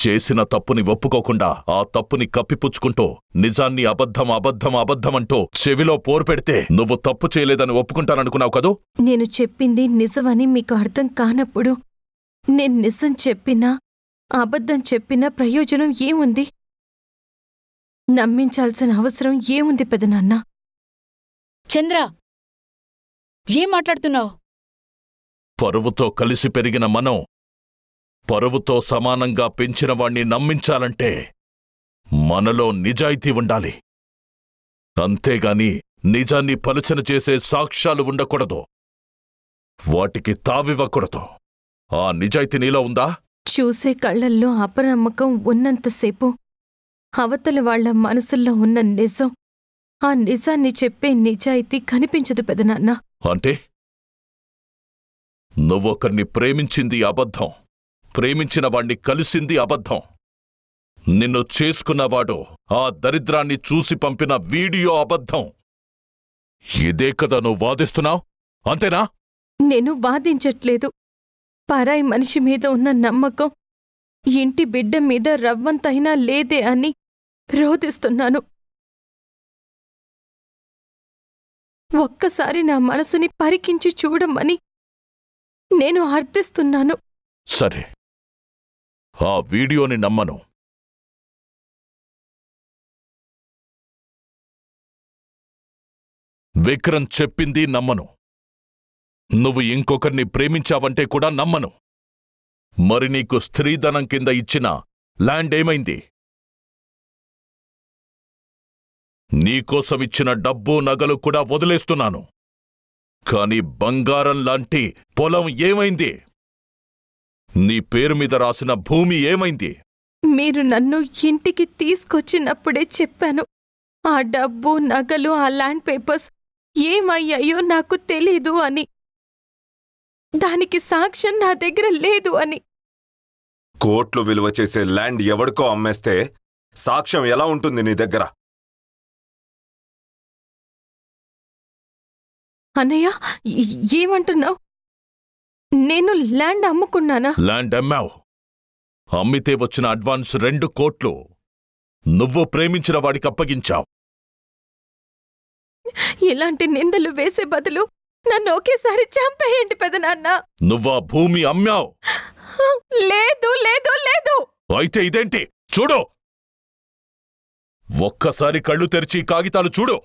చేసిన తప్పుని ఒప్పుకోకుండా ఆ తప్పుని కప్పిపుచ్చుకుంటూ నిజాన్ని అబద్ధం అబద్ధం అబద్ధమంటూ చెవిలో పోరు పెడితే నువ్వు తప్పు చేయలేదని ఒప్పుకుంటాననుకున్నావు కదూ నేను చెప్పింది నిజమని మీకు అర్థం కానప్పుడు నేను నిజం చెప్పినా అబద్ధం చెప్పినా ప్రయోజనం ఏముంది నమ్మించాల్సిన అవసరం ఏముంది పెదనాన్న చంద్ర ఏం మాట్లాడుతున్నావు పరువుతో కలిసి పెరిగిన మనం పరువుతో సమానంగా పెంచిన వాణ్ణి నమ్మించాలంటే మనలో నిజాయితీ ఉండాలి అంతేగాని నిజాన్ని పలుచన చేసే సాక్ష్యాలు ఉండకూడదు వాటికి తావివ్వకూడదు ఆ నిజాయితీ నీలో ఉందా చూసే కళ్ళల్లో అపనమ్మకం ఉన్నంతసేపు అవతల వాళ్ళ మనసుల్లో ఉన్న నిజం ఆ నిజాన్ని చెప్పే నిజాయితీ కనిపించదు పెదనాన్న అంటే నువ్వొకర్ని ప్రేమించింది అబద్ధం ప్రేమించిన వాణ్ణి కలిసింది అబద్ధం నిన్ను చేసుకున్నవాడు ఆ దరిద్రాన్ని చూసి పంపిన వీడియో అబద్ధం ఇదే కదా నువ్వు వాదిస్తున్నావు అంతేనా నేను వాదించట్లేదు పరాయి మనిషి మీద ఉన్న నమ్మకం ఇంటి బిడ్డ మీద రవ్వంతైనా లేదే అని రోధిస్తున్నాను ఒక్కసారి నా మనసుని పరికించి చూడమని నేను అర్థిస్తున్నాను సరే ఆ వీడియోని నమ్మను విక్రమ్ చెప్పింది నమ్మను నువ్వు ఇంకొకరిని ప్రేమించావంటే కూడా నమ్మను మరి నీకు స్త్రీధనం కింద ఇచ్చిన ల్యాండ్ ఏమైంది నీకోసం ఇచ్చిన డబ్బు నగలు కూడా వదిలేస్తున్నాను కాని బంగారం లాంటి పొలం ఏమైంది నీ పేరు మీద రాసిన భూమి ఏమైంది మీరు నన్ను ఇంటికి తీసుకొచ్చినప్పుడే చెప్పాను ఆ డబ్బు నగలు ఆ ల్యాండ్ పేపర్స్ ఏమయ్యాయో నాకు తెలీదు అని దానికి సాక్ష్యం నా దగ్గర లేదు అని కోట్లు విలువ చేసే ల్యాండ్ ఎవడికో అమ్మేస్తే సాక్ష్యం ఎలా ఉంటుంది నీ దగ్గర అన్నయ్య ఏ- ఏమంటున్నావు నేను ల్యాండ్ అమ్ముకున్నానా ల్యాండ్ అమ్మావు అమ్మితే వచ్చిన అడ్వాన్స్ రెండు కోట్లు నువ్వు ప్రేమించిన వాడికి అప్పగించావు ఇలాంటి నిందలు వేసే బదులు నన్ను ఒకేసారి చంపేయండి పెదనాన్న నువ్వా భూమి అమ్మావు లేదు లేదు లేదు అయితే ఇదేంటి చూడు ఒక్కసారి కళ్ళు తెరిచి ఈ కాగితాలు చూడు